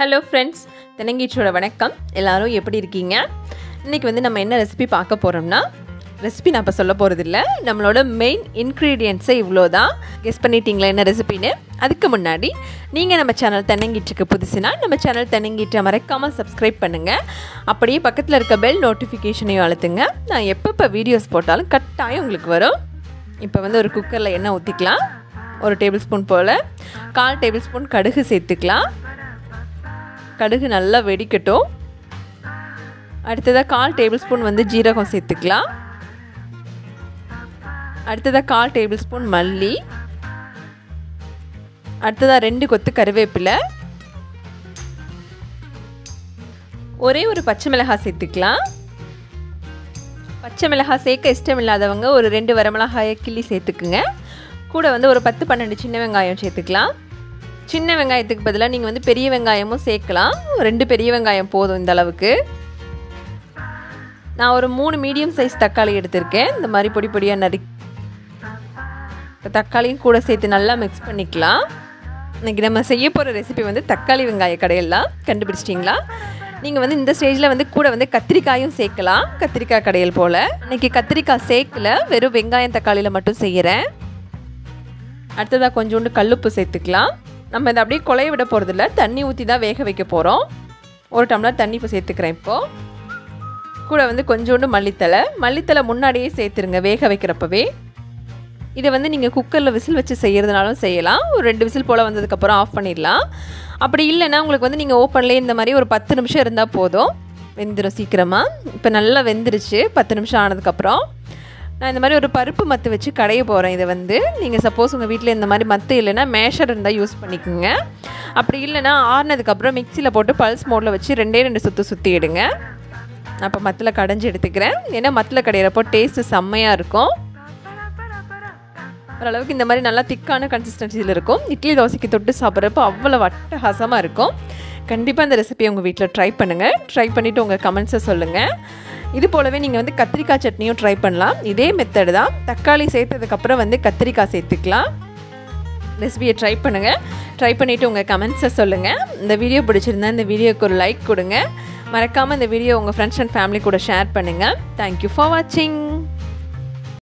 hello friends தென்னங்கீச்சோட வணக்கம் எல்லாரும் எப்படி இருக்கீங்க இன்றைக்கி வந்து நம்ம என்ன ரெசிபி பார்க்க போகிறோம்னா ரெசிபி நான் இப்போ சொல்ல போகிறதில்ல நம்மளோட மெயின் இன்க்ரீடியன்ஸே இவ்வளோ தான் கெஸ் பண்ணிட்டீங்களா என்ன ரெசிபின்னு அதுக்கு முன்னாடி நீங்கள் நம்ம சேனல் தென்னங்கீற்றுக்கு புதுசுனா நம்ம சேனல் தென்னங்கீற்றை மறக்காமல் சப்ஸ்கிரைப் பண்ணுங்கள் அப்படியே பக்கத்தில் இருக்க பெல் நோட்டிஃபிகேஷனையும் அழுத்துங்க நான் எப்பப்போ வீடியோஸ் போட்டாலும் கட்டாயம் உங்களுக்கு வரும் இப்போ வந்து ஒரு குக்கரில் எண்ணெய் ஊற்றிக்கலாம் ஒரு டேபிள் ஸ்பூன் போல் கால் டேபிள் ஸ்பூன் கடுகு சேர்த்துக்கலாம் கடுகு நல்லா வெடிக்கட்டும் அடுத்ததாக கால் டேபிள் ஸ்பூன் வந்து ஜீரகம் சேர்த்துக்கலாம் அடுத்ததாக கால் டேபிள் ஸ்பூன் மல்லி அடுத்ததாக ரெண்டு கொத்து கருவேப்பிலை ஒரே ஒரு பச்சை மிளகாய் சேர்த்துக்கலாம் பச்சை மிளகாய் சேர்க்க இஷ்டம் இல்லாதவங்க ஒரு ரெண்டு வரமிளகாயை கிள்ளி சேர்த்துக்குங்க கூட வந்து ஒரு பத்து பன்னெண்டு சின்ன வெங்காயம் சேர்த்துக்கலாம் சின்ன வெங்காயத்துக்கு பதிலாக நீங்கள் வந்து பெரிய வெங்காயமும் சேர்க்கலாம் ரெண்டு பெரிய வெங்காயம் போதும் இந்த அளவுக்கு நான் ஒரு மூணு மீடியம் சைஸ் தக்காளி எடுத்திருக்கேன் இந்த மாதிரி பொடி பொடியாக நறு இப்போ தக்காளியும் கூட சேர்த்து நல்லா மிக்ஸ் பண்ணிக்கலாம் இன்றைக்கி நம்ம செய்ய போகிற ரெசிபி வந்து தக்காளி வெங்காய கடையெல்லாம் கண்டுபிடிச்சிட்டிங்களா நீங்கள் வந்து இந்த ஸ்டேஜில் வந்து கூட வந்து கத்திரிக்காயும் சேர்க்கலாம் கத்திரிக்காய் கடையல் போல் இன்றைக்கி கத்திரிக்காய் சேர்க்கல வெறும் வெங்காயம் தக்காளியில் மட்டும் செய்கிறேன் அடுத்ததாக கொஞ்சோண்டு கல்லுப்பு சேர்த்துக்கலாம் நம்ம இதை அப்படியே குழைய விட போகிறதில்ல தண்ணி ஊற்றி தான் வேக வைக்க போகிறோம் ஒரு டம்ளர் தண்ணி இப்போ சேர்த்துக்கிறேன் இப்போது கூட வந்து கொஞ்சோண்டு மல்லித்தலை மல்லித்தலை முன்னாடியே சேர்த்துருங்க வேக வைக்கிறப்பவே இதை வந்து நீங்கள் குக்கரில் விசில் வச்சு செய்கிறதுனாலும் செய்யலாம் ஒரு ரெண்டு விசில் போல் வந்ததுக்கப்புறம் ஆஃப் பண்ணிடலாம் அப்படி இல்லைன்னா உங்களுக்கு வந்து நீங்கள் ஓப்பன்லேயே இந்த மாதிரி ஒரு பத்து நிமிஷம் இருந்தால் போதும் வெந்துடும் சீக்கிரமாக இப்போ நல்லா வெந்துருச்சு பத்து நிமிஷம் ஆனதுக்கப்புறம் நான் இந்த மாதிரி ஒரு பருப்பு மத்து வச்சு கடைய போகிறேன் இதை வந்து நீங்கள் சப்போஸ் உங்கள் வீட்டில் இந்த மாதிரி மத்து இல்லைன்னா மேஷர் இருந்தால் யூஸ் பண்ணிக்கோங்க அப்படி இல்லைன்னா ஆறுனதுக்கப்புறம் மிக்சியில் போட்டு பல்ஸ் மோடில் வச்சு ரெண்டே ரெண்டு சுற்று சுற்றி எடுங்க நான் இப்போ மத்தில் கடைஞ்சி எடுத்துக்கிறேன் ஏன்னா மத்தில் கடையிறப்போ டேஸ்ட்டு செம்மையாக இருக்கும் ஓரளவுக்கு இந்த மாதிரி நல்லா திக்கான கன்சிஸ்டன்சியில் இருக்கும் இட்லி தோசைக்கு தொட்டு சாப்பிட்றப்போ அவ்வளோ அட்டகாசமாக இருக்கும் கண்டிப்பாக இந்த ரெசிபியை உங்கள் வீட்டில் ட்ரை பண்ணுங்கள் ட்ரை பண்ணிவிட்டு உங்கள் கமெண்ட்ஸை சொல்லுங்கள் இது போலவே நீங்கள் வந்து கத்திரிக்காய் சட்னியும் ட்ரை பண்ணலாம் இதே மெத்தடு தான் தக்காளி சேர்த்ததுக்கப்புறம் வந்து கத்திரிக்காய் சேர்த்துக்கலாம் ரெசிபியை ட்ரை பண்ணுங்கள் ட்ரை பண்ணிவிட்டு உங்கள் கமெண்ட்ஸை சொல்லுங்கள் இந்த வீடியோ பிடிச்சிருந்தா இந்த வீடியோக்கு ஒரு லைக் கொடுங்க மறக்காமல் இந்த வீடியோ உங்கள் ஃப்ரெண்ட்ஸ் அண்ட் ஃபேமிலி கூட ஷேர் பண்ணுங்கள் தேங்க்யூ ஃபார் வாட்சிங்